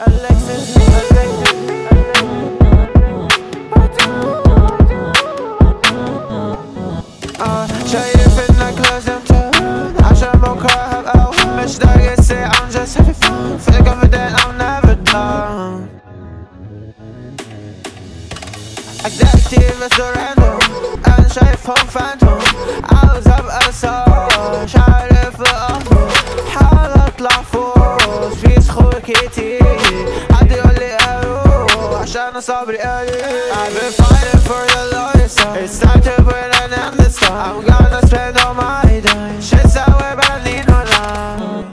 Alexis, Alexis, آه، شايف انك لازم تهون عشان بكره هبقى وهم مش داير say I'm just having fun feel confident I'm never done أجداد كتير بس دول random أنا شايفهم فانتوم عاوز أبقى صار مش عارف الأخبار حاول أطلع فوق في صخور كتير حد يقول لي أروح عشان صبري قليل I've been fighting for the longest time It's time to put an end this time I'm gonna spend all my time Shit's sour but I need no line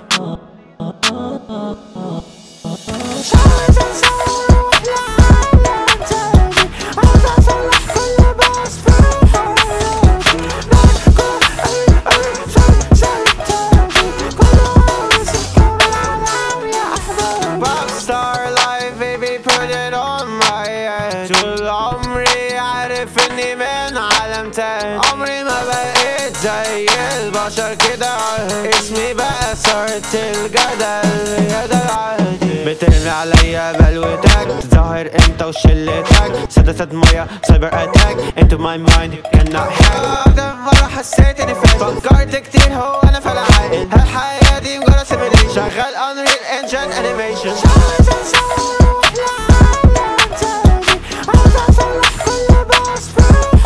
شعرت أصور لعالم تاني عاوز أصلح كل باص في حياتي نحكم أي أي شيء شيء تاني كله عاوز يكمل علام يا أحبابي Pop star life baby put it on my head طول عمري عارف إني من عالم تاني عمري ما بقيت زي البشر كده اسمي بقى صرت الجدل يا ده العادي بترمي عليا بلوتك ظاهر انت وشلتك سدست مية سايبر اتاك into my mind you cannot hack أكتر مرة حسيت اني فاشل فكرت كتير هو انا في العاقل هالحياة دي مجرد سيميليشن شغال unreal engine animation عاوز أصور لعالم تاني عاوز أصلح كل باص في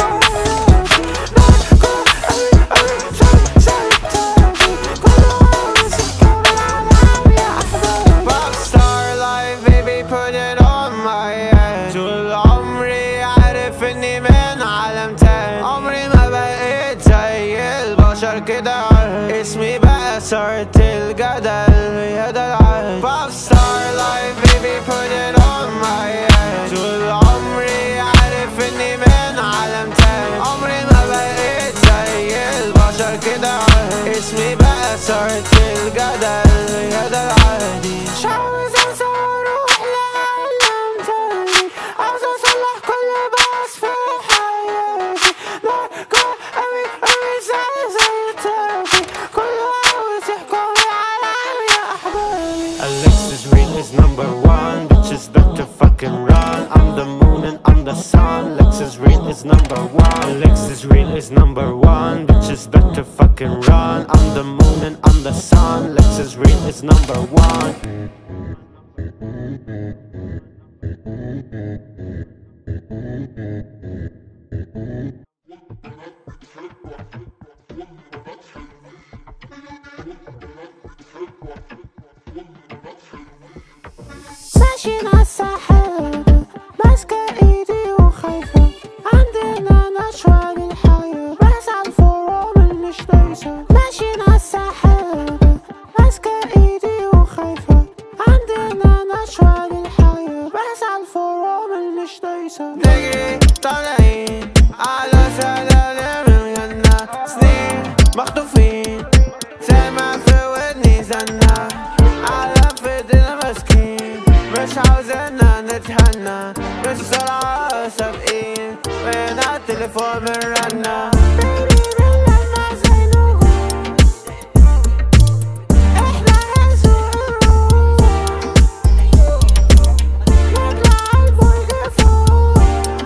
حياتي نحكم أي أي شيء شيء تاني كله عاوز يكمل علام يا أحبابي Pop star life baby put it on my head طول عمري عارف إني من عالم تاني عمري ما بقيت زي البشر كده اسمي بقى صرت الجدل يا ده العادي Pop star life baby put it on my head طول عمري عارف إني من عالم تاني عمري ما بقيت زي البشر كده اسمي بقى صرت الجدل يا ده العادي مش عاوز انسى واروح لعالم تاني عاوز اصلح كل باص في حياتي نرجع اوي اوي زي زي التاكي كله عاوز يحكم العالم يا احبابي Alexis Real is number one, bitches better fucking run. I'm the moon and I'm the sun. Alexis Real is number one. Alexis Real is number one, bitches better fucking run. I'm the moon and I'm the sun. Alexis Real is number one. ماشيين عالساحل ماسكة ايدي وخايفة عندنا نشوة للحياة راس عالفرامل مش دايسة ماشيين عالساحل ماسكة ايدي وخايفة عندنا نشوة للحياة راس عالفرامل مش دايسة نجري طالعين على سلالم الجنة سنين مخطوفين سامع في ودني زنة على فدنا مسكين مش عاوزنا نتهنى مش بسرعة سابقين وين التليفون من رنا احنا هنسوق الروح نطلع البرج فوق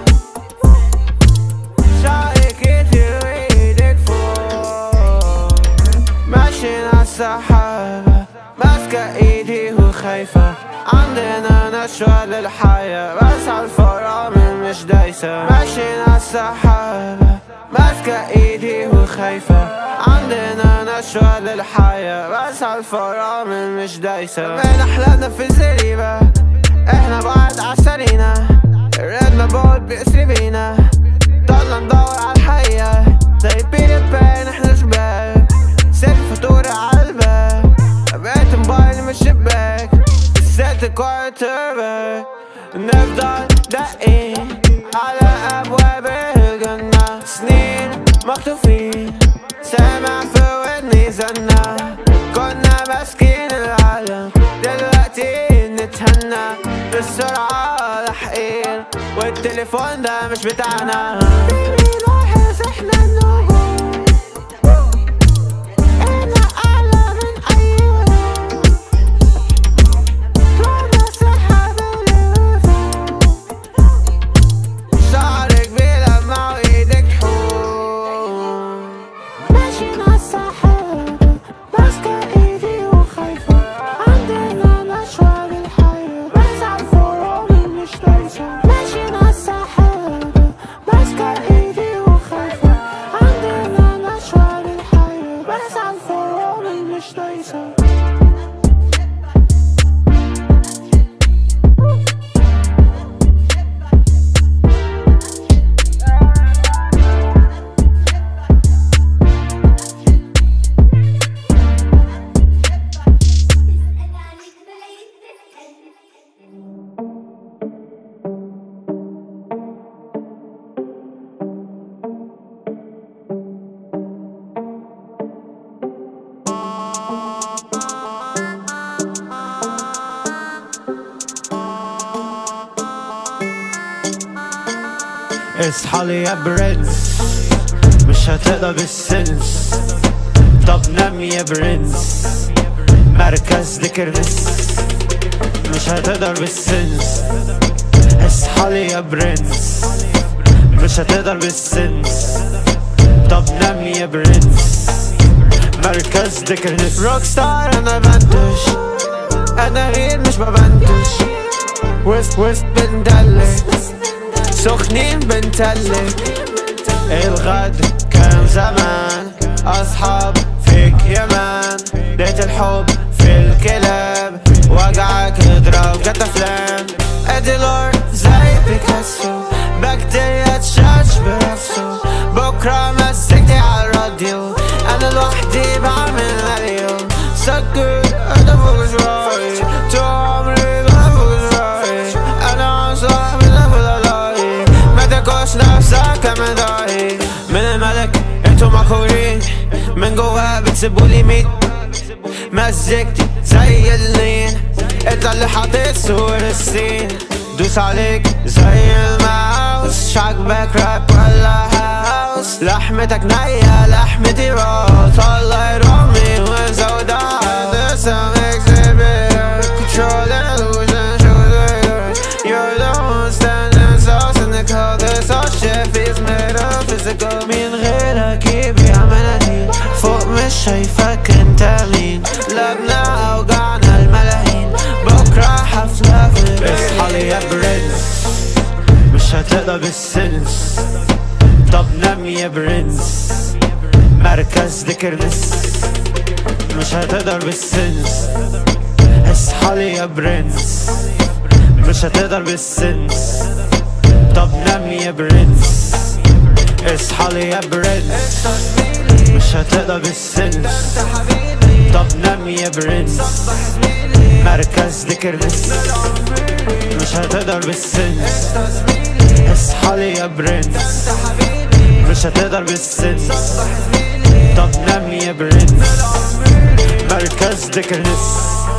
شعري كتير وايدك فوق ماشيين عالسحابة ماسكة ايدي وخايفة عندنا نشوة للحياة بس عالفرامل مش دايسة ماشيين عالسحابة ماسكة ايدي وخايفة عندنا نشوة للحياة بس عالفرامل مش دايسة بين احلامنا في الزريبة احنا بعد عالسرينة الريتم بول بيسري بينا ضلنا ندور عالحقيقة زي بيتر بان احنا شباب سيب فاتورة عالباب بقيت موبايلي من الشباك ست كوارتر باك نفضل دقين على أبواب الجنة سنين مخطوفين سامع في ودني زنة كنا ماسكين العالم دلوقتي نتهنى بسرعة لاحقين والتليفون ده مش بتاعنا لاحظ احنا النجوم احنا اعلى من اي يوم طلعنا سحاب say so اصحى لي يا برنس مش هتقدر بالسنس طب نام يا برنس مركز ذكرنس مش هتقدر بالسنس اصحى لي يا برنس مش هتقدر بالسنس طب نام يا برنس مركز ذكرنس روك ستار انا بنتش انا غير مش ببنتش وسط وسط بندلك سخنين بنتلك الغد كان زمان اصحاب فيك يمان ليت الحب في الكلاب وجعك اضرب جت افلام اديلور زي بيكاسو بكتيريا تشاش براسه بكره مسكتي على الراديو انا لوحدي بعمل راديو so good انا فوق شوي طول عمري انا فوق شوي انا صاحب انا فوق لاي ما تاكلش نفسك كمان ضايق من الملك انتو مخورين من جوا بتسيبولي ميت مزجتي زي اللين انت اللي حاطط صور السين دوس عليك زي الماوس شعجبك راب ولا هاوس لحمتك نية لحمتي روت الله يرمي وزودها There's some exhibit Control illusion, show the You're the one standing sauce in the cold This whole shit feels metaphysical مين غيرك يبيع مناديل فوق مش شايفك انت مين لبنا اوجعنا الملايين بكرة حفلة في اصحى لي يا برنس مش هتقدر بالسنس طب نام يا برنس مركز ذكرنس مش هتقدر بالسنس اصحى لي يا برنس مش هتقدر بالسنس طب نام يا برنس اصحى لي يا برنس مش هتقدر بالسنس طب نام يا برنس مركز ذكرنس مش هتقدر بالسنس اصحى لي يا برنس مش هتقدر بالسنس طب نام يا برنس مركز ذكرنس